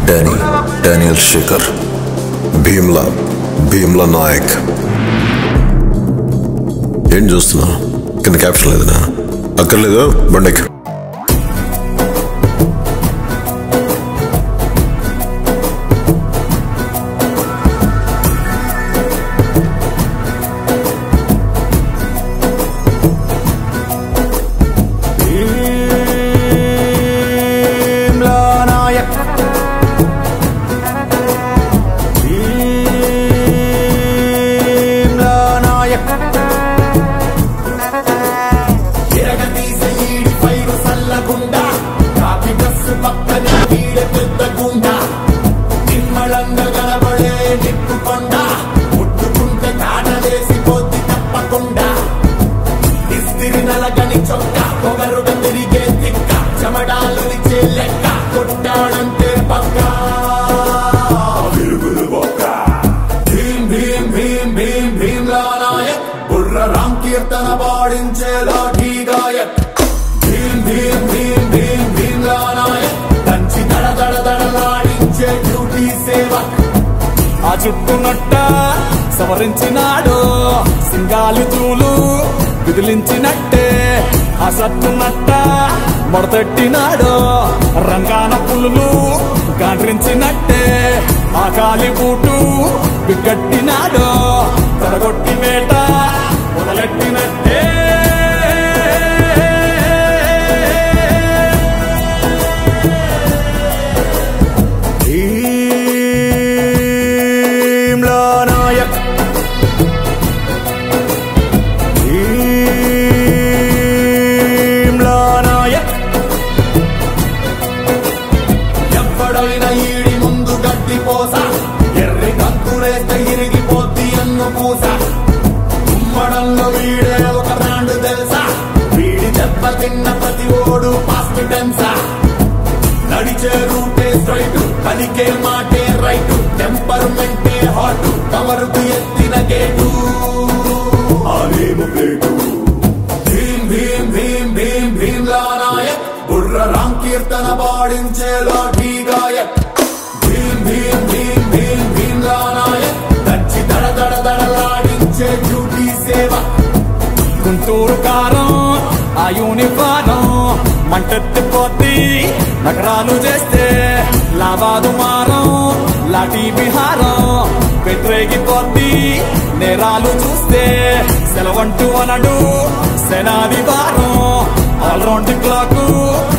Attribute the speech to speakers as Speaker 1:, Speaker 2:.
Speaker 1: Danny Daniel Shekhar Bheemla Bheemla Nayak ఏం చూస్తున్నా కింద క్యాప్షన్ లేదనా అక్కర్లేదు బండెక్
Speaker 2: భీమ్లా నాయక్ భీమ్లా నాయక్
Speaker 3: ఎరగదీసే ఈడి పైరు సల్లగుండా కాకి డ్రస్సు పక్కన ఈడ పెద్ద గుండా నిమ్మళంగా కనబడే నిప్పు కొండ ముట్టుకుంటే కాటలేసి పోతి తప్పకుండా ఇస్తిరి నలగని చొక్క పొగరుగా తిరిగే తిక్క చెమడాలు నిచ్చే లెక్క కొట్టాడంటే పక్క విరుగులు బొక్క భీం భీం భీం భీం భీమ్లా నాయక్ బుర్ర రామ్ కీర్తన పాడించే లాఠీ గాయక్ భీం భీం భీం భీం భీమ్లా నాయక్ దంచి దడ దడ దడలాడించే డ్యూటీ సేవక్
Speaker 2: ఆ చుట్టునట్ట సవరించినాడు సింగాలు తూలు విదిలించినట్టే ఆ సత్తునట్ట మొడతెట్టినాడు రంగాన పులులు గాండ్రించినట్టే ఆ కాలి బూటు బిగ్గట్టినాడు తడగొట్టి వేట మొదలెట్టినట్టే భీమ్లా నాయక్ భీమ్లా నాయక్
Speaker 3: ఎవ్వడైనా ఈడి ముందు గడ్డి పోస ఎర్రి కంకులేస్తే ఇరిగిపోద్ది అన్ను పూస ఉమ్మడంలో వీడే ఒక బ్రాండ్ తెలుసా వీడి దెబ్బ తిన్న ప్రతి ఓడు పాస్పిటెన్సా నడిచే రూటే స్ట్రైట్ పలికే మాటే రైట్ టెంపర్మెంటే హాట్ కవరుకు ఎత్తిన గేటు ఆలేము ప్లేటు భీం భీం భీం భీం భీమ్లా నాయక్ బుర్ర రామ్ కీర్తన పాడించే లాఠీ గాయక్ భీం భీం భీం భీం భీమ్లా నాయక్ దచ్చి దడ దడ దడలాడించే డ్యూటీ సేవ
Speaker 2: గుంటూరు కారం ఆ యూనిఫారం మంటెత్తిపోద్ది నగరాలు చేస్తే లాభాదు మారం లాఠీ విహారం పెట్టరేగిపోద్ది నేరాలు చూస్తే సెలవంటూ అనడు సెనాది వారం ఆల్రౌండ్ క్లాక్